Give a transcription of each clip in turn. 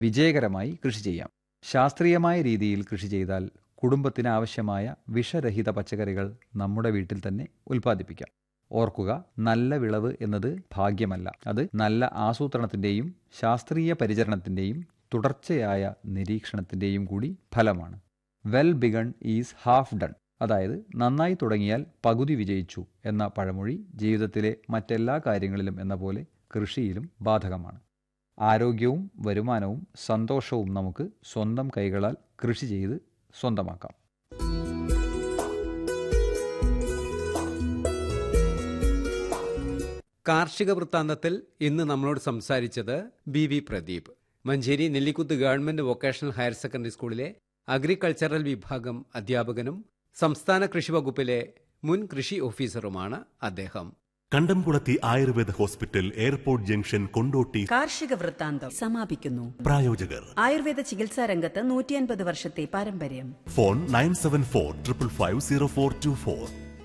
വിജയകരമായി കൃഷി ചെയ്യാം ശാസ്ത്രീയമായ രീതിയിൽ കൃഷി ചെയ്താൽ കുടുംബത്തിന് ആവശ്യമായ വിഷരഹിത പച്ചക്കറികൾ നമ്മുടെ വീട്ടിൽ തന്നെ ഉൽപ്പാദിപ്പിക്കാം ഓർക്കുക നല്ല വിളവ് എന്നത് ഭാഗ്യമല്ല അത് നല്ല ആസൂത്രണത്തിൻ്റെയും ശാസ്ത്രീയ പരിചരണത്തിൻ്റെയും തുടർച്ചയായ നിരീക്ഷണത്തിൻ്റെയും കൂടി ഫലമാണ് well begun is half done അതായത് നന്നായി തുടങ്ങിയാൽ പകുതി വിജയിച്ചു എന്ന പഴമൊഴി ജീവിതത്തിലെ മറ്റെല്ലാ കാര്യങ്ങളിലും എന്ന പോലെ കൃഷിയിലും ബാധകമാണ് ആരോഗ്യവും വരുമാനവും സന്തോഷവും നമുക്ക് സ്വന്തം കൈകളാൽ കൃഷി ചെയ്ത് സ്വന്തമാക്കാം കാർഷിക വൃത്താന്തത്തിൽ ഇന്ന് നമ്മളോട് സംസാരിച്ചത് B V Pradeep Manjeri Nellikuth government vocational higher secondary സ്കൂളിലെ അഗ്രികൾച്ചറൽ വിഭാഗം അധ്യാപകനും സംസ്ഥാന കൃഷി വകുപ്പിലെ മുൻ കൃഷി ഓഫീസറുമാണ് അദ്ദേഹം Kandamkulathi Ayurveda hospital airport junction Kondotty കാർഷിക വൃത്താന്തം സമാപിക്കുന്നു പ്രായോജകർ ആയുർവേദ ചികിത്സാ രംഗത്ത് നൂറ്റിയൻപത് വർഷത്തെ പാരമ്പര്യം phone nine seven four triple five zero four two four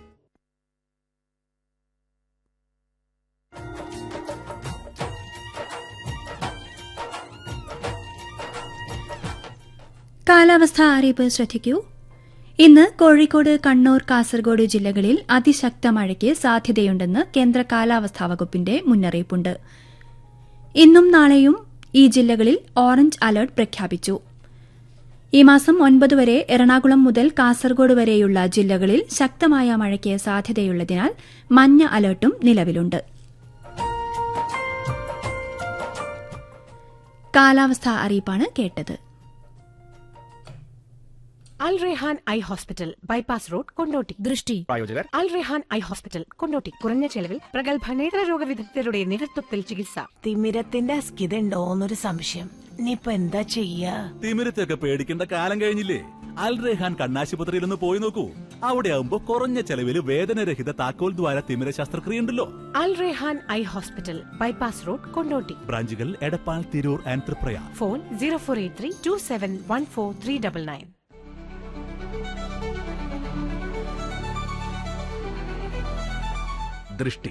കാലാവസ്ഥാ അറിയിപ്പ് ശ്രദ്ധിക്കൂ ഇന്ന് കോഴിക്കോട് കണ്ണൂർ കാസർഗോഡ് ജില്ലകളിൽ അതിശക്ത മഴയ്ക്ക് സാധ്യതയുണ്ടെന്ന് കേന്ദ്ര കാലാവസ്ഥാ വകുപ്പിന്റെ മുന്നറിയിപ്പുണ്ട് ഇന്നും നാളെയും ഈ ജില്ലകളിൽ ഓറഞ്ച് അലർട്ട് പ്രഖ്യാപിച്ചു ഈ മാസം ഒൻപത് വരെ എറണാകുളം മുതൽ കാസർഗോഡ് വരെയുള്ള ജില്ലകളിൽ ശക്തമായ മഴയ്ക്ക് സാധ്യതയുള്ളതിനാൽ മഞ്ഞ അലർട്ടും നിലവിലുണ്ട് കാലാവസ്ഥാ അറിയിപ്പാണ് കേട്ടത് Al Rehan eye hospital bypass road Kondotty ദൃഷ്ടി പ്രായോജകർ അൽ റെഹാൻ ഐ ഹോസ്പിറ്റൽ കൊണ്ടോട്ടി കുറഞ്ഞ ചെലവിൽ പ്രഗത്ഭ നേത്രരോഗ വിദഗ്ധരുടെ നേതൃത്വത്തിൽ ചികിത്സ തിമിരത്തിന്റെ അസ്കിതണ്ടോന്നൊരു സംശയം ഇനിയിപ്പൊ എന്താ ചെയ്യാ തിമിരത്തൊക്കെ പേടിക്കേണ്ട കാലം കഴിഞ്ഞില്ലേ അൽ റെഹാൻ കണ്ണാശുപത്രിയിൽ ഒന്ന് പോയി നോക്കൂ അവിടെ ആവുമ്പോ കുറഞ്ഞ ചെലവിൽ വേദനരഹിത താക്കോൽ ദ്വാര തിമിര ശസ്ത്രക്രിയ ഉണ്ടല്ലോ Al Rehan eye hospital bypass road Kondotty ബ്രാഞ്ചുകൾ Edappal Tirur and Triprayar phone zero four eight three two seven one four three double nine ദൃഷ്ടി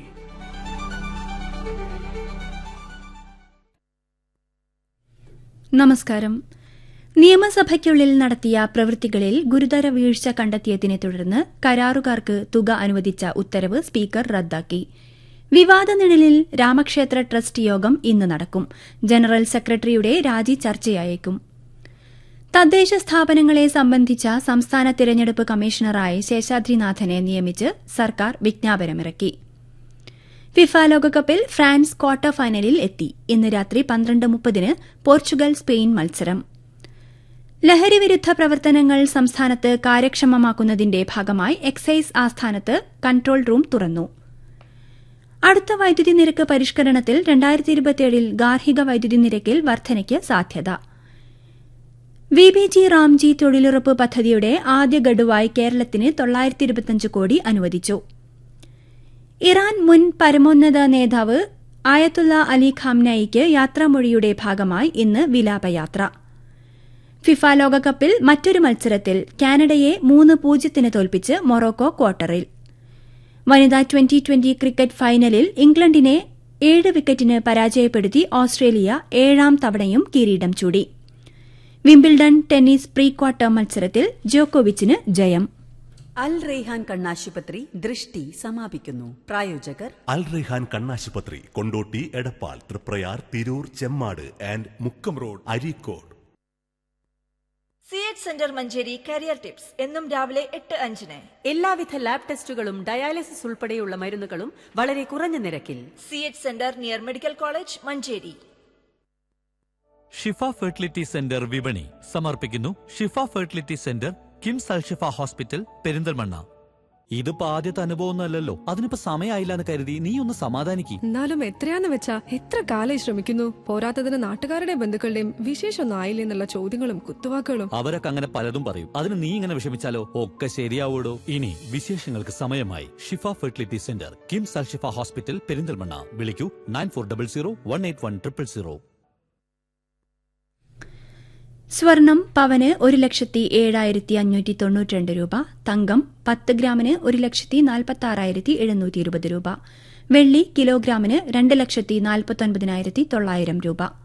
നമസ്കാരം നിയമസഭയ്ക്കുള്ളിൽ നടത്തിയ പ്രവൃത്തികളിൽ ഗുരുതര വീഴ്ച കണ്ടെത്തിയതിനെ തുടർന്ന് കരാറുകാർക്ക് തുക അനുവദിച്ച ഉത്തരവ് സ്പീക്കർ റദ്ദാക്കി വിവാദ നിഴലിൽ രാമക്ഷേത്ര ട്രസ്റ്റ് യോഗം ഇന്ന് നടക്കും ജനറൽ സെക്രട്ടറിയുടെ രാജി ചർച്ചയായേക്കും തദ്ദേശ സ്ഥാപനങ്ങളെ സംബന്ധിച്ച സംസ്ഥാന തിരഞ്ഞെടുപ്പ് കമ്മീഷണറായി ശേഷാദ്രിനാഥനെ നിയമിച്ച് സർക്കാർ വിജ്ഞാപനമിറക്കി ഫിഫ ലോകകപ്പിൽ ഫ്രാൻസ് ക്വാർട്ടർ ഫൈനലിൽ എത്തി ഇന്ന് രാത്രി പന്ത്രണ്ട് മുപ്പതിന് പോർച്ചുഗൽ സ്പെയിൻ മത്സരം ലഹരിവിരുദ്ധ പ്രവർത്തനങ്ങൾ സംസ്ഥാനത്ത് കാര്യക്ഷമമാക്കുന്നതിന്റെ ഭാഗമായി എക്സൈസ് ആസ്ഥാനത്ത് കൺട്രോൾ റൂം തുറന്നു അടുത്ത വൈദ്യുതി നിരക്ക് പരിഷ്കരണത്തിൽ രണ്ടായിരത്തി ഇരുപത്തിയേഴിൽ ഗാർഹിക വൈദ്യുതി നിരക്കിൽ വർധനയ്ക്ക് സാധ്യത വി ബി ജി റാംജി തൊഴിലുറപ്പ് പദ്ധതിയുടെ ആദ്യ ഗഡുവായി കേരളത്തിന് തൊള്ളായിരത്തി ഇരുപത്തിയഞ്ച് കോടി അനുവദിച്ചു ഇറാൻ മുൻ പരമോന്നത നേതാവ് ആയത്തുള്ള അലി ഖാംനയിക്ക് യാത്രാമൊഴിയുടെ ഭാഗമായി ഇന്ന് വിലാപയാത്ര ഫിഫ ലോകകപ്പിൽ മറ്റൊരു മത്സരത്തിൽ കാനഡയെ മൂന്ന് പൂജ്യത്തിന് തോൽപ്പിച്ച് മൊറോക്കോ ക്വാർട്ടറിൽ വനിതാ ട്വന്റി ട്വന്റി ക്രിക്കറ്റ് ഫൈനലിൽ ഇംഗ്ലണ്ടിനെ ഏഴ് വിക്കറ്റിന് പരാജയപ്പെടുത്തി ഓസ്ട്രേലിയ ഏഴാം തവണയും കിരീടം ചൂടി വിംബിൾഡൺ ടെന്നീസ് പ്രീ ക്വാർട്ടർ മത്സരത്തിൽ ജോക്കോവിച്ചിന് ജയം അൽ റെയ്ഹാൻ കണ്ണാശുപത്രി ദൃഷ്ടി സമാപിക്കുന്നു പ്രായോജകർ അൽ റെഹാൻ കണ്ണാശുപത്രി Kondotty Edappal Triprayar Tirur Chemmad and Mukkam road Areekode C H centre Manjeri career tips എന്നും രാവിലെ എട്ട് അഞ്ചിന് എല്ലാവിധ ലാബ് ടെസ്റ്റുകളും ഡയാലിസിസ് ഉൾപ്പെടെയുള്ള മരുന്നുകളും വളരെ കുറഞ്ഞ നിരക്കിൽ C H centre near medical college Manjeri Shifa fertility centre വിപണി സമർപ്പിക്കുന്നു Shifa fertility centre KIMS Alshifa hospital Perinthalmanna ഇതിപ്പോ ആദ്യത്തെ അനുഭവം അല്ലല്ലോ അതിനിപ്പോ സമയമായില്ല എന്ന് കരുതി നീ ഒന്ന് സമാധാനിക്ക് എന്നാലും എത്രയാന്ന് വെച്ചാ എത്ര കാലം ശ്രമിക്കുന്നു പോരാത്തതിന് നാട്ടുകാരുടെയും ബന്ധുക്കളുടെയും വിശേഷമൊന്നും ആയില്ലേ എന്നുള്ള ചോദ്യങ്ങളും കുത്തുവാക്കുകളും അവരൊക്കെ അങ്ങനെ പലതും പറയും അതിന് നീ ഇങ്ങനെ വിഷമിച്ചാലോ ഒക്കെ ശരിയാവൂടോ ഇനി വിശേഷങ്ങൾക്ക് സമയമായി Shifa fertility centre KIMS Alshifa hospital Perinthalmanna വിളിക്കൂ nine four double zero one eight one triple zero സ്വർണം പവന് ഒരു ലക്ഷത്തി ഏഴായിരത്തി അഞ്ഞൂറ്റി തൊണ്ണൂറ്റിരണ്ട് രൂപ തങ്കം പത്ത് ഗ്രാമിന് ഒരു ലക്ഷത്തി നാൽപ്പത്തി ആറായിരത്തി എഴുന്നൂറ്റി ഇരുപത് രൂപ വെള്ളി കിലോഗ്രാമിന് രണ്ട് ലക്ഷത്തി നാൽപ്പത്തൊൻപതിനായിരത്തി തൊള്ളായിരം രൂപ